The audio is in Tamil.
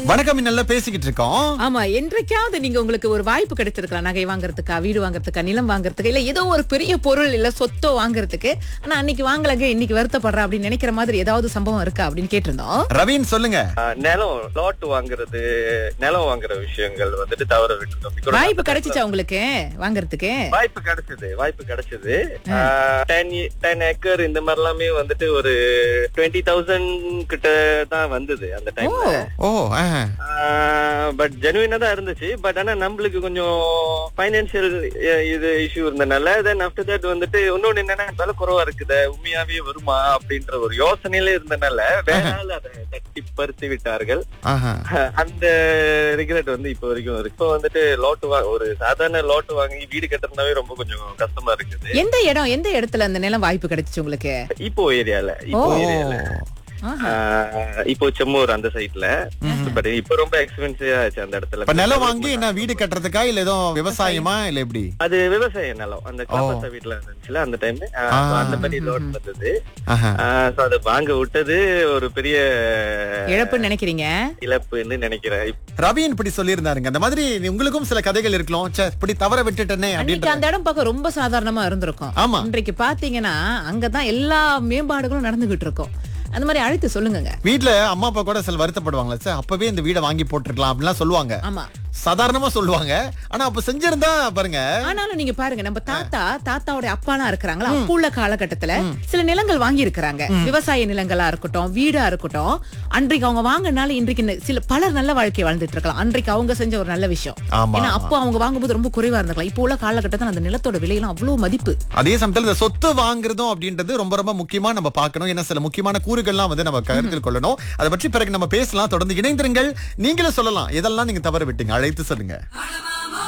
வணக்கம் நல்லா பேசிக்கிட்டு இருக்கோம் ஆமா என்றைக்காவது நீங்க உங்களுக்கு ஒரு வாய்ப்பு கிடைச்சிருக்கலாம் நகை வாங்குறதுக்கா வீடு வாங்குறதுக்கா நிலம் வாங்குறதுக்கு இல்ல ஏதோ ஒரு பெரிய பொருள் இல்ல சொத்தோ வாங்குறதுக்கு ஆனா அன்னைக்கு வாங்கலங்க இன்னைக்கு வருத்தப்படுற அப்படின்னு நினைக்கிற மாதிரி ஏதாவது சம்பவம் இருக்கா அப்படின்னு கேட்டிருந்தோம் ரவீன் சொல்லுங்க ஆஹ் நிலம் லாட் வாங்குறது நிலம் வாங்குற விஷயங்கள் வந்துட்டு தவற விட்டுட்டோம் Because வாய்ப்பு கிடைச்சிச்சா உங்களுக்கு வாங்குறதுக்கு வாய்ப்பு கிடைச்சது வாய்ப்பு கிடைச்சது டென் டென் ஏக்கர் இந்த மாதிரி எல்லாமே வந்துட்டு ஒரு டுவெண்ட்டி தௌசண்ட் கிட்ட தான் வந்தது அந்த டைம்ல ஓ ஆஹ். பட் ஜெனுவினா தான் இருந்துச்சு பட் ஆனா நம்மளுக்கு கொஞ்சம் பைனான்சியல் இது இஷ்யூ இருந்தனால தென் ஆஃப்டர் தட் வந்துட்டு இன்னொன்னு என்னன்னா விலை குறைவா இருக்குது உண்மையாவே வருமா அப்படின்ற ஒரு யோசனையில இருந்தனால வேற ஆள் அதை தட்டி பறித்து விட்டார்கள் ஆஹா. அந்த ரிக்ரெட் வந்து இப்போ வரைக்கும் இருக்கு இப்போ வந்துட்டு லோட்டு வா ஒரு சாதாரண லோட்டு வாங்கி வீடு கட்டுறதுனாவே ரொம்ப கொஞ்சம் கஷ்டமா இருக்குது எந்த இடம் எந்த இடத்துல அந்த நிலம் வாய்ப்பு கிடைச்சிச்சு உங்களுக்கு இப்போ ஏரியால இப்போ ஓ. ஏரியால ஆஹா. இப்போ செம்மூர் அந்த சைட்ல பட் இப்போ ரொம்ப எக்ஸ்பென்சிவ் ஆச்சு அந்த இடத்துல இப்ப நிலம் வாங்கி என்ன வீடு கட்டுறதுக்கா இல்ல ஏதோ விவசாயமா இல்ல எப்படி அது விவசாய நிலம் அந்த காப்பாசா வீட்டுல இருந்துச்சுல அந்த டைம் அந்த மாதிரி லோட் வந்தது ஆஹா. சோ அது வாங்க விட்டது ஒரு பெரிய இழப்புன்னு நினைக்கிறீங்க இழப்புன்னு நினைக்கிறேன் ரவீன் இப்படி சொல்லியிருந்தாருங்க அந்த மாதிரி உங்களுக்கும் சில கதைகள் இருக்கலாம் ச்சே இப்படி தவற விட்டுட்டேனே அன்னைக்கு அப்படின்ற அந்த இடம் பார்க்க ரொம்ப சாதாரணமா இருந்திருக்கும் ஆமா. இன்றைக்கு பாத்தீங்கன்னா அங்கதான் எல்லா மேம்பாடுகளும் நடந்துகிட்டு இருக்கும் அந்த மாதிரி அழைத்து சொல்லுங்க வீட்ல அம்மா அப்பா கூட சில வருத்தப்படுவாங்களே சார் அப்பவே இந்த வீடை வாங்கி போட்டிருக்கலாம் அப்படிலாம் சொல்லுவாங்க ஆமா சாதாரணமா சொல்லுவாங்க ஆனா அப்ப செஞ்சிருந்தா பாருங்க ஆனாலும் நீங்க பாருங்க நம்ம தாத்தா தாத்தாவோட அப்பாலாம் இருக்கிறாங்களா அப்ப உள்ள காலகட்டத்துல சில நிலங்கள் வாங்கி இருக்கிறாங்க விவசாய நிலங்களா இருக்கட்டும் வீடா இருக்கட்டும் அன்றைக்கு அவங்க வாங்கினால இன்றைக்கு ந- சில பலர் நல்ல வாழ்க்கை வாழ்ந்துட்டு இருக்கலாம் அன்றைக்கு அவங்க செஞ்ச ஒரு நல்ல விஷயம் ஆமா, ஏன்னா அப்போ அவங்க வாங்கும்போது ரொம்ப குறைவா இருந்திருக்கலாம் இப்போ உள்ள காலகட்டத்துல அந்த நிலத்தோட விலையெல்லாம் அவ்வளவு மதிப்பு அதே சமயத்துல இந்த சொத்து வாங்குறதும் அப்படின்றது ரொம்ப ரொம்ப முக்கியமா நம்ம பார்க்கணும் ஏன்னா சில முக்கியமான கூறுகள்லாம் வந்து நம்ம கருத்தில் கொள்ளணும் அதை பற்றி பிறகு நம்ம பேசலாம் தொடர்ந்து இணைந்திருங்கள் நீங்களும் சொல்லலாம் எதெல்லாம் நீங்க தவற விட்டீங்க அழைத்து சொல்லுங்க